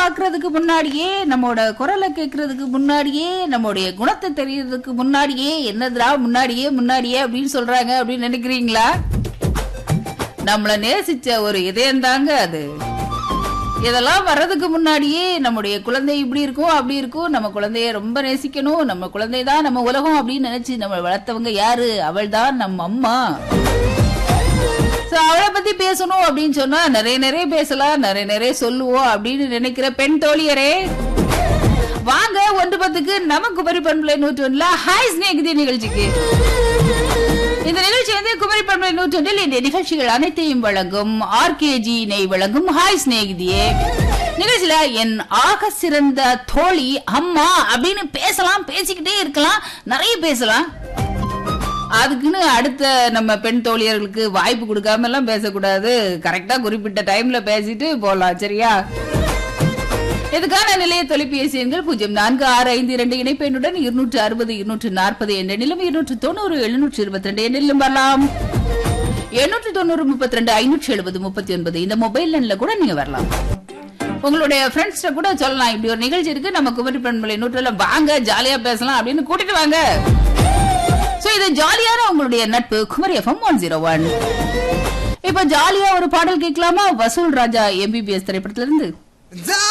பாக்குறதுக்கு முன்னாடியே நம்மோட குரலை கேட்கறதுக்கு முன்னாடியே நம்முடைய குணத்தை தெரியறதுக்கு முன்னாடியே என்னதுடா முன்னாடியே முன்னாடியே அப்படின்னு சொல்றாங்க அப்படின்னு நினைக்கிறீங்களா நம்மள நேசிச்ச ஒரு இதயம் தாங்க அது இதெல்லாம் வர்றதுக்கு முன்னாடியே நம்முடைய குழந்தை இப்படி இருக்கும் அப்படி இருக்கும் நம்ம குழந்தைய ரொம்ப நேசிக்கணும் நம்ம குழந்தை தான் நம்ம உலகம் அப்படின்னு நினைச்சு நம்ம வளர்த்தவங்க யாரு அவள் தான் நம்ம அம்மா So, அவளை பத்தி பேசணும் அப்படின்னு சொன்னா நிறைய நிறைய பேசலாம் நிறைய நிறைய சொல்லுவோம் அப்படின்னு நினைக்கிற பெண் தோழியரே வாங்க ஒன்று பத்துக்கு நமக்கு குமரி பண்புலை நூற்று ஒண்ணுல ஹாய் ஸ்நேகிதி நிகழ்ச்சிக்கு இந்த நிகழ்ச்சி வந்து குமரி பண்புலை நூற்றொன்றில் இந்த நிகழ்ச்சிகள் அனைத்தையும் வழங்கும் ஆர்கேஜி நெய் வழங்கும் ஹாய் ஸ்நேகிதியே நிகழ்ச்சியில என் ஆக சிறந்த தோழி அம்மா அப்படின்னு பேசலாம் பேசிக்கிட்டே இருக்கலாம் நிறைய பேசலாம் அதுக்குன்னு அடுத்த நம்ம பெண் தோழியர்களுக்கு வாய்ப்பு கொடுக்காம எல்லாம் பேசக்கூடாது கரெக்டா குறிப்பிட்ட டைம்ல பேசிட்டு போலாம் சரியா இதுக்கான நிலைய தொலைபேசி எண்கள் பூஜ்ஜியம் நான்கு ஆறு ஐந்து இரண்டு இணைப்பெண்ணுடன் இருநூற்று அறுபது இருநூற்று நாற்பது என்ற நிலம் இருநூற்று தொண்ணூறு எழுநூற்று இருபத்தி ரெண்டு எண்ணிலும் வரலாம் எண்ணூற்று தொண்ணூறு முப்பத்தி ரெண்டு ஐநூற்று எழுபது முப்பத்தி ஒன்பது இந்த மொபைல் எண்ல கூட நீங்க வரலாம் உங்களுடைய ஃப்ரெண்ட்ஸ்ட கூட சொல்லலாம் இப்படி ஒரு நிகழ்ச்சி இருக்கு நம்ம குமரி பெண்மலை நூற்றுல வாங்க ஜாலியா பேசலாம் அப்படின்னு கூட்டிட்டு வாங்க சோ இது ஜாலியான உங்களுடைய நட்பு Kumari FM one zero one இப்ப ஜாலியா ஒரு பாடல் கேட்கலாமா வசூல் ராஜா எம்பிபிஎஸ் திரைப்படத்துல இருந்து ஜா